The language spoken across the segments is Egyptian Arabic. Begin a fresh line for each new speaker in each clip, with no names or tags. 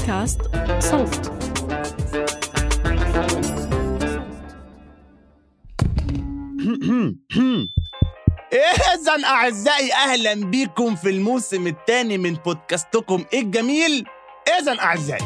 بودكاست صوت
إذا أعزائي أهلا بكم في الموسم الثاني من بودكاستكم الجميل إذا أعزائي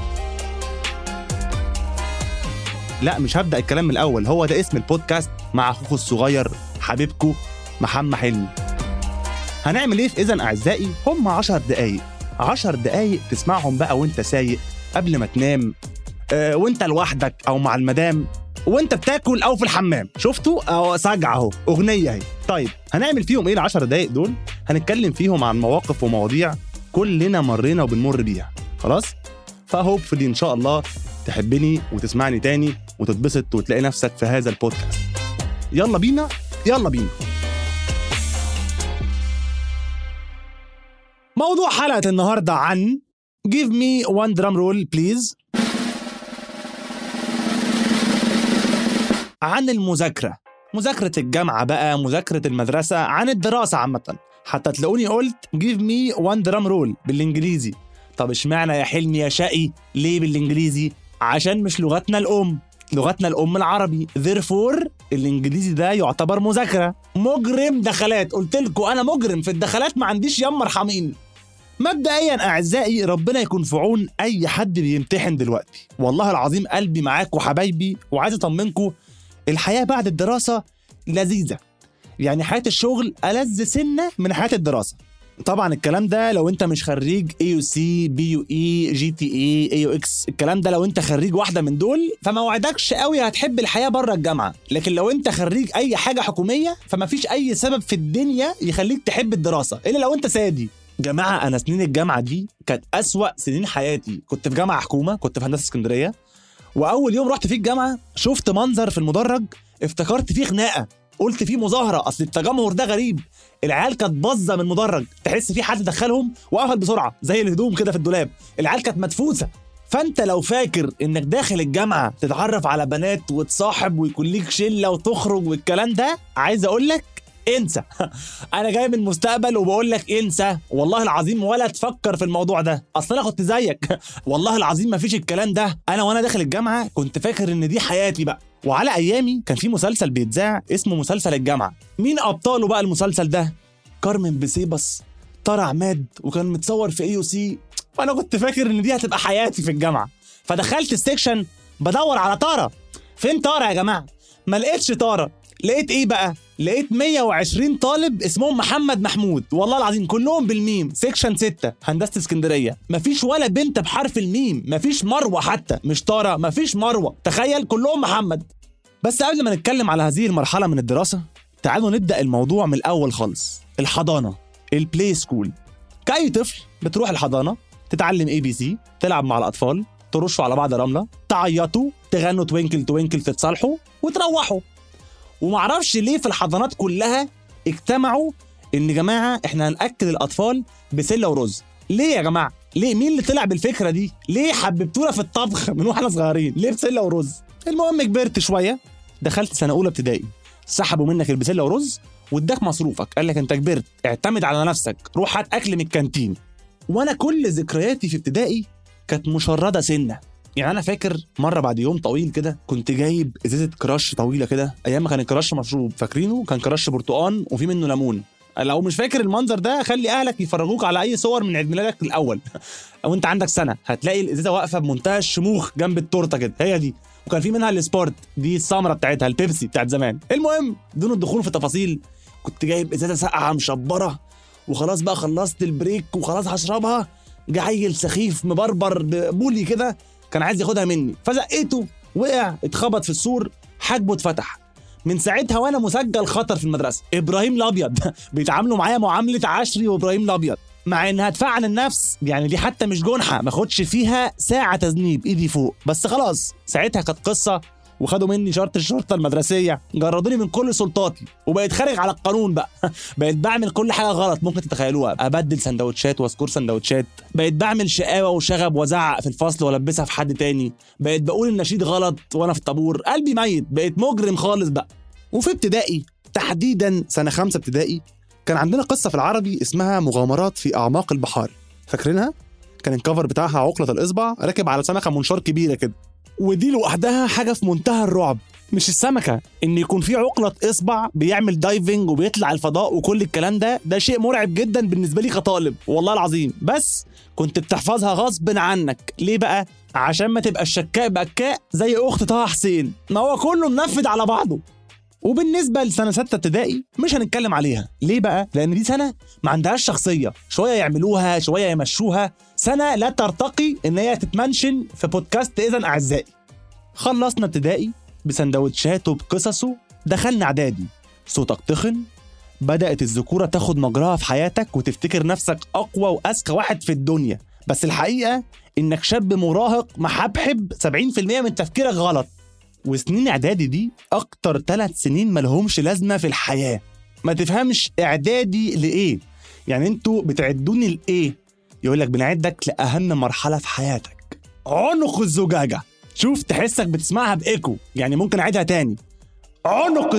لا مش هبدأ الكلام من الأول هو ده اسم البودكاست مع أخوكم الصغير حبيبكم محمد حلمي هنعمل إيه في إذا أعزائي هم عشر دقايق عشر دقايق تسمعهم بقى وانت سايق قبل ما تنام آه وانت لوحدك أو مع المدام وانت بتاكل او في الحمام شفتوا اهو سجع اهو اغنيه اهي طيب هنعمل فيهم ايه العشر دقايق دول هنتكلم فيهم عن مواقف ومواضيع كلنا مرينا وبنمر بيها خلاص فهوبفلي ان شاء الله تحبني وتسمعني تاني وتتبسط وتلاقي نفسك في هذا البودكاست يلا بينا يلا بينا موضوع حلقة النهاردة عن Give me one drum roll please عن المذاكرة مذاكرة الجامعة بقى مذاكرة المدرسة عن الدراسة عامة حتى تلاقوني قلت give me one drum roll بالإنجليزي طب اشمعنى يا حلمي يا شقي ليه بالإنجليزي عشان مش لغتنا الأم لغتنا الأم العربي therefore الإنجليزي ده يعتبر مذاكرة مجرم دخلات قلت لكم أنا مجرم في الدخلات ما عنديش يما ارحميني مبدئيا اعزائي ربنا يكون في عون اي حد بيمتحن دلوقتي والله العظيم قلبي معاكم حبايبي وعايز اطمنكم الحياه بعد الدراسه لذيذه يعني حياه الشغل ألذ سنه من حياه الدراسه طبعا الكلام ده لو انت مش خريج اي يو سي بي يو اي جي تي اي اي يو اكس الكلام ده لو انت خريج واحده من دول فما وعدكش قوي هتحب الحياه بره الجامعه لكن لو انت خريج اي حاجه حكوميه فما فيش اي سبب في الدنيا يخليك تحب الدراسه الا لو انت سادي جماعه انا سنين الجامعه دي كانت اسوا سنين حياتي كنت في جامعه حكومه كنت في هندسه اسكندريه واول يوم رحت فيه الجامعه شفت منظر في المدرج افتكرت فيه خناقه قلت فيه مظاهره اصل التجمهر ده غريب العيال كانت باظه من المدرج تحس في حد دخلهم وقفل بسرعه زي الهدوم كده في الدولاب العيال كانت مدفوسه فانت لو فاكر انك داخل الجامعه تتعرف على بنات وتصاحب ويكون ليك شله وتخرج والكلام ده عايز اقول لك انسى انا جاي من المستقبل وبقول لك انسى والله العظيم ولا تفكر في الموضوع ده اصل انا كنت زيك والله العظيم ما فيش الكلام ده انا وانا داخل الجامعه كنت فاكر ان دي حياتي بقى وعلى ايامي كان في مسلسل بيتذاع اسمه مسلسل الجامعه مين ابطاله بقى المسلسل ده كارمن بسيبس طارق عماد وكان متصور في اي سي فانا كنت فاكر ان دي هتبقى حياتي في الجامعه فدخلت السكشن بدور على طاره فين طاره يا جماعه ما لقيتش طاره لقيت ايه بقى لقيت 120 طالب اسمهم محمد محمود والله العظيم كلهم بالميم سيكشن 6 هندسه اسكندريه مفيش ولا بنت بحرف الميم مفيش مروه حتى مش طاره مفيش مروه تخيل كلهم محمد بس قبل ما نتكلم على هذه المرحله من الدراسه تعالوا نبدا الموضوع من الاول خالص الحضانه البلاي سكول كاي طفل بتروح الحضانه تتعلم اي بي سي تلعب مع الاطفال ترشوا على بعض رمله تعيطوا تغنوا توينكل توينكل تتصالحوا وتروحوا ومعرفش ليه في الحضانات كلها اجتمعوا ان جماعه احنا هناكل الاطفال بسله ورز ليه يا جماعه ليه مين اللي طلع بالفكره دي ليه حببتونا في الطبخ من واحنا صغيرين ليه بسله ورز المهم كبرت شويه دخلت سنه اولى ابتدائي سحبوا منك البسله ورز واداك مصروفك قال لك انت كبرت اعتمد على نفسك روح هات اكل من الكانتين وانا كل ذكرياتي في ابتدائي كانت مشرده سنه يعني انا فاكر مره بعد يوم طويل كده كنت جايب ازازه كراش طويله كده ايام ما كان الكراش مشروب فاكرينه كان كراش برتقان وفي منه ليمون لو مش فاكر المنظر ده خلي اهلك يفرجوك على اي صور من عيد ميلادك الاول او انت عندك سنه هتلاقي الازازه واقفه بمنتهى الشموخ جنب التورته كده هي دي وكان في منها السبورت دي السمره بتاعتها البيبسي بتاعت زمان المهم دون الدخول في تفاصيل كنت جايب ازازه ساقعه مشبره وخلاص بقى خلصت البريك وخلاص هشربها جه عيل سخيف مبربر بولي كده كان عايز ياخدها مني فزقيته وقع اتخبط في السور حاجبه اتفتح من ساعتها وانا مسجل خطر في المدرسه ابراهيم الابيض بيتعاملوا معايا معامله عشري وابراهيم الابيض مع انها دفاع عن النفس يعني دي حتى مش جنحه ما اخدش فيها ساعه تذنيب ايدي فوق بس خلاص ساعتها كانت قصه وخدوا مني شرط الشرطه المدرسيه جردوني من كل سلطاتي وبقيت خارج على القانون بقى بقيت بعمل كل حاجه غلط ممكن تتخيلوها ابدل سندوتشات واسكور سندوتشات بقيت بعمل شقاوه وشغب وازعق في الفصل والبسها في حد تاني بقيت بقول النشيد غلط وانا في الطابور قلبي ميت بقيت مجرم خالص بقى وفي ابتدائي تحديدا سنه خمسة ابتدائي كان عندنا قصه في العربي اسمها مغامرات في اعماق البحار فاكرينها كان الكفر بتاعها عقله الاصبع راكب على سمكه منشار كبيره كده ودي لوحدها حاجه في منتهى الرعب مش السمكه ان يكون في عقله اصبع بيعمل دايفنج وبيطلع الفضاء وكل الكلام ده ده شيء مرعب جدا بالنسبه لي كطالب والله العظيم بس كنت بتحفظها غصب عنك ليه بقى عشان ما تبقى الشكاء بكاء زي اخت طه حسين ما هو كله منفذ على بعضه وبالنسبه لسنه سته ابتدائي مش هنتكلم عليها ليه بقى لان دي سنه ما عندهاش شخصيه شويه يعملوها شويه يمشوها سنه لا ترتقي ان هي تتمنشن في بودكاست اذا اعزائي خلصنا ابتدائي بسندوتشاته بقصصه دخلنا اعدادي صوتك تخن بدأت الذكورة تاخد مجراها في حياتك وتفتكر نفسك أقوى وأذكى واحد في الدنيا بس الحقيقة إنك شاب مراهق محبحب 70% من تفكيرك غلط وسنين إعدادي دي أكتر ثلاث سنين ملهمش لازمة في الحياة ما تفهمش إعدادي لإيه يعني انتوا بتعدوني لإيه يقول لك بنعدك لأهم مرحلة في حياتك عنق الزجاجة شوف تحسك بتسمعها بإيكو يعني ممكن أعيدها تاني عنق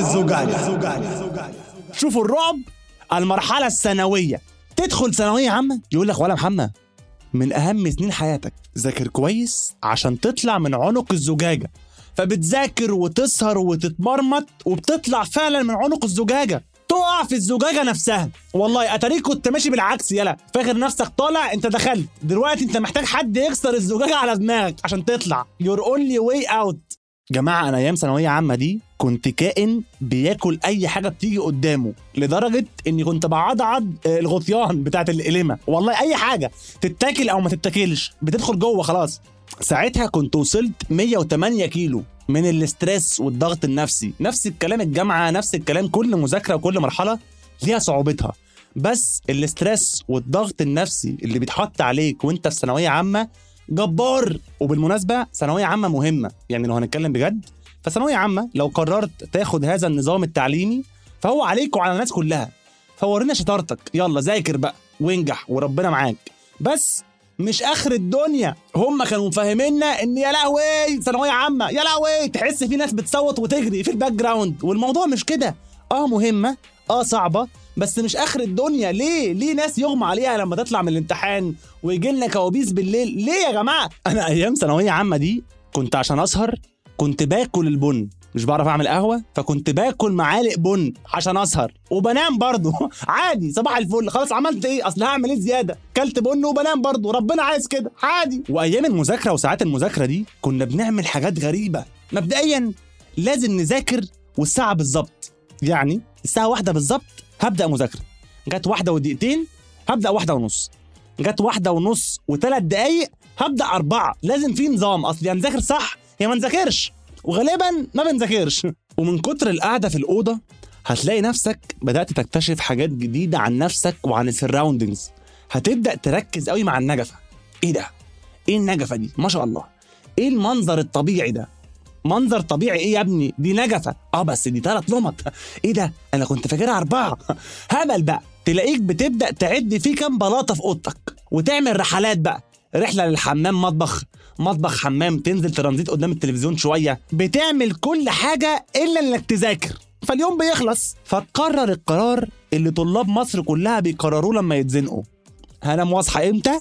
الزجاجة شوفوا الرعب المرحلة الثانوية تدخل ثانوية عامة يقول لك ولا محمد من أهم سنين حياتك ذاكر كويس عشان تطلع من عنق الزجاجة فبتذاكر وتسهر وتتمرمط وبتطلع فعلا من عنق الزجاجة تقع في الزجاجة نفسها والله أتاريك كنت ماشي بالعكس يلا فاكر نفسك طالع انت دخلت دلوقتي انت محتاج حد يكسر الزجاجة على دماغك عشان تطلع your only way out جماعة أنا أيام ثانوية عامة دي كنت كائن بياكل أي حاجة بتيجي قدامه لدرجة إني كنت بعضعض آه، الغطيان بتاعت القلمة والله أي حاجة تتاكل أو ما تتاكلش بتدخل جوه خلاص ساعتها كنت وصلت 108 كيلو من الاسترس والضغط النفسي نفس الكلام الجامعة نفس الكلام كل مذاكرة وكل مرحلة ليها صعوبتها بس الاسترس والضغط النفسي اللي بيتحط عليك وانت في ثانوية عامة جبار وبالمناسبة ثانوية عامة مهمة يعني لو هنتكلم بجد فثانوية عامة لو قررت تاخد هذا النظام التعليمي فهو عليك وعلى الناس كلها فورينا شطارتك يلا ذاكر بقى وانجح وربنا معاك بس مش اخر الدنيا هم كانوا مفهمينا ان يا لهوي ثانويه عامه يا لهوي تحس في ناس بتصوت وتجري في الباك جراوند والموضوع مش كده اه مهمه اه صعبه بس مش اخر الدنيا ليه ليه ناس يغمى عليها لما تطلع من الامتحان ويجي لنا كوابيس بالليل ليه يا جماعه انا ايام ثانويه عامه دي كنت عشان اسهر كنت باكل البن مش بعرف اعمل قهوه فكنت باكل معالق بن عشان اسهر وبنام برضه عادي صباح الفل خلاص عملت ايه اصل هعمل ايه زياده كلت بن وبنام برضه ربنا عايز كده عادي وايام المذاكره وساعات المذاكره دي كنا بنعمل حاجات غريبه مبدئيا لازم نذاكر والساعه بالظبط يعني الساعه واحدة بالظبط هبدا مذاكره جت واحدة ودقيقتين هبدا واحدة ونص جت واحدة ونص وثلاث دقايق هبدا أربعة لازم في نظام أصل يا نذاكر صح يا ما نذاكرش وغالبا ما بنذاكرش ومن كتر القعدة في الأوضة هتلاقي نفسك بدأت تكتشف حاجات جديدة عن نفسك وعن السراوندنجز هتبدأ تركز قوي مع النجفة ايه ده؟ ايه النجفة دي؟ ما شاء الله ايه المنظر الطبيعي ده؟ منظر طبيعي ايه يا ابني؟ دي نجفة اه بس دي ثلاث لمط ايه ده؟ انا كنت فاكرها أربعة هبل بقى تلاقيك بتبدأ تعد في كام بلاطة في أوضتك وتعمل رحلات بقى رحلة للحمام مطبخ مطبخ حمام تنزل ترانزيت قدام التلفزيون شويه بتعمل كل حاجه الا انك تذاكر فاليوم بيخلص فتقرر القرار اللي طلاب مصر كلها بيقرروه لما يتزنقوا هنام واصحى امتى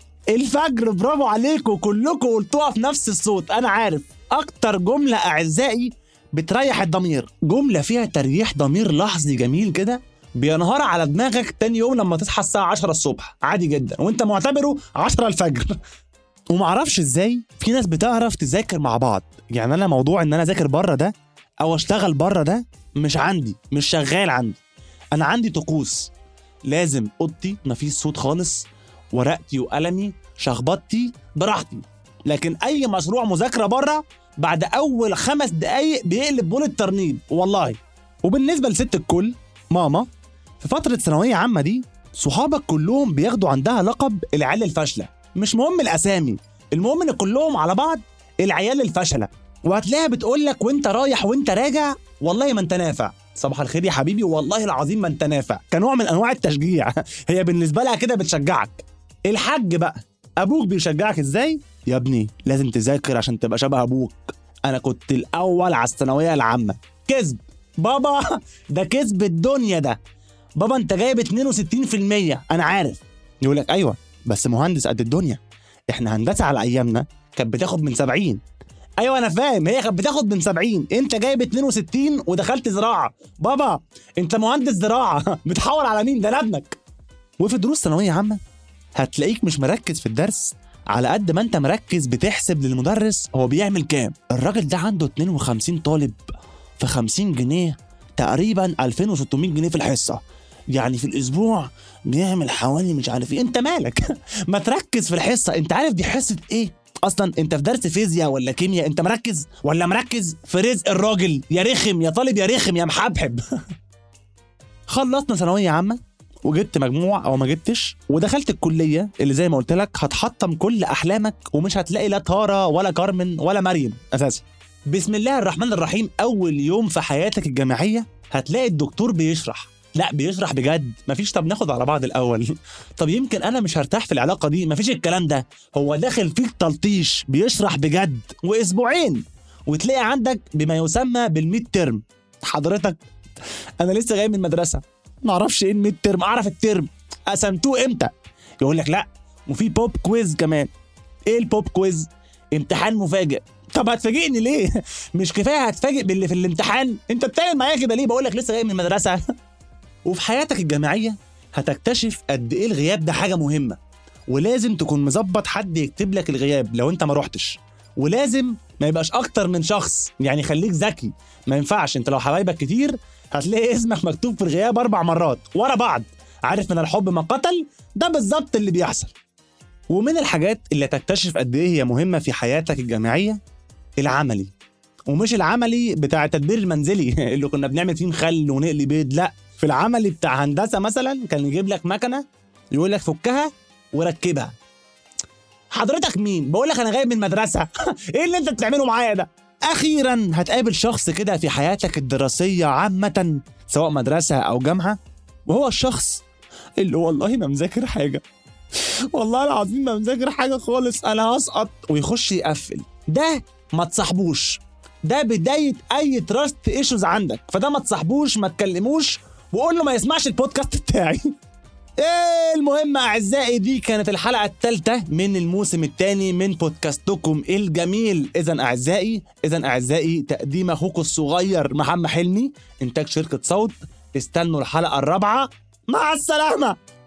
الفجر برافو عليكم كلكم قلتوها في نفس الصوت انا عارف اكتر جمله اعزائي بتريح الضمير جمله فيها تريح ضمير لحظي جميل كده بينهار على دماغك تاني يوم لما تصحى الساعة 10 الصبح عادي جدا وانت معتبره 10 الفجر ومعرفش ازاي في ناس بتعرف تذاكر مع بعض يعني انا موضوع ان انا اذاكر بره ده او اشتغل بره ده مش عندي مش شغال عندي انا عندي طقوس لازم اوضتي مفيش صوت خالص ورقتي وقلمي شخبطتي براحتي لكن اي مشروع مذاكره بره بعد اول خمس دقايق بيقلب بول الترنيب والله وبالنسبه لست الكل ماما في فتره ثانويه عامه دي صحابك كلهم بياخدوا عندها لقب العيال الفاشله مش مهم الاسامي المهم ان كلهم على بعض العيال الفشله وهتلاقيها بتقول لك وانت رايح وانت راجع والله ما انت نافع صباح الخير يا حبيبي والله العظيم ما انت نافع كنوع من انواع التشجيع هي بالنسبه لها كده بتشجعك الحاج بقى ابوك بيشجعك ازاي يا ابني لازم تذاكر عشان تبقى شبه ابوك انا كنت الاول على الثانويه العامه كذب بابا ده كذب الدنيا ده بابا انت جايب 62% انا عارف يقول لك ايوه بس مهندس قد الدنيا احنا هندسه على ايامنا كانت بتاخد من 70 ايوه انا فاهم هي كانت بتاخد من 70 انت جايب 62 ودخلت زراعه بابا انت مهندس زراعه بتحور على مين ده أنا ابنك وفي دروس ثانويه عامه هتلاقيك مش مركز في الدرس على قد ما انت مركز بتحسب للمدرس هو بيعمل كام الراجل ده عنده 52 طالب في 50 جنيه تقريبا 2600 جنيه في الحصه يعني في الاسبوع بيعمل حوالي مش عارف ايه انت مالك ما تركز في الحصه انت عارف دي حصه ايه اصلا انت في درس فيزياء ولا كيمياء انت مركز ولا مركز في رزق الراجل يا رخم يا طالب يا رخم يا محبحب خلصنا ثانويه عامه وجبت مجموع او ما جبتش ودخلت الكليه اللي زي ما قلت لك هتحطم كل احلامك ومش هتلاقي لا تارا ولا كارمن ولا مريم اساسا بسم الله الرحمن الرحيم اول يوم في حياتك الجامعيه هتلاقي الدكتور بيشرح لا بيشرح بجد مفيش طب ناخد على بعض الاول طب يمكن انا مش هرتاح في العلاقه دي مفيش الكلام ده هو داخل فيك تلطيش بيشرح بجد واسبوعين وتلاقي عندك بما يسمى بالميد ترم حضرتك انا لسه جاي من المدرسه ما اعرفش ايه الميد ترم اعرف الترم قسمتوه امتى يقول لك لا وفي بوب كويز كمان ايه البوب كويز امتحان مفاجئ طب هتفاجئني ليه مش كفايه هتفاجئ باللي في الامتحان انت بتعمل معايا كده ليه بقول لك لسه جاي من المدرسه وفي حياتك الجامعيه هتكتشف قد ايه الغياب ده حاجه مهمه ولازم تكون مظبط حد يكتب لك الغياب لو انت ما رحتش ولازم ما يبقاش اكتر من شخص يعني خليك ذكي ما ينفعش انت لو حبايبك كتير هتلاقي اسمك مكتوب في الغياب اربع مرات ورا بعض عارف من الحب ما قتل ده بالظبط اللي بيحصل ومن الحاجات اللي تكتشف قد ايه هي مهمه في حياتك الجامعيه العملي ومش العملي بتاع التدبير المنزلي اللي كنا بنعمل فيه مخل ونقلي بيض لا في العملي بتاع هندسه مثلا كان يجيب لك مكنه يقول لك فكها وركبها حضرتك مين بقول لك انا جاي من المدرسه ايه اللي انت بتعمله معايا ده اخيرا هتقابل شخص كده في حياتك الدراسيه عامه سواء مدرسه او جامعه وهو الشخص اللي والله ما مذاكر حاجه والله العظيم ما مذاكر حاجه خالص انا هسقط ويخش يقفل ده ما تصاحبوش ده بدايه اي تراست ايشوز عندك فده ما تصاحبوش ما تكلموش وقول له ما يسمعش البودكاست بتاعي إيه المهم اعزائي دي كانت الحلقه الثالثه من الموسم الثاني من بودكاستكم الجميل اذا اعزائي اذا اعزائي تقديم اخوكم الصغير محمد حلمي انتاج شركه صوت استنوا الحلقه الرابعه مع السلامه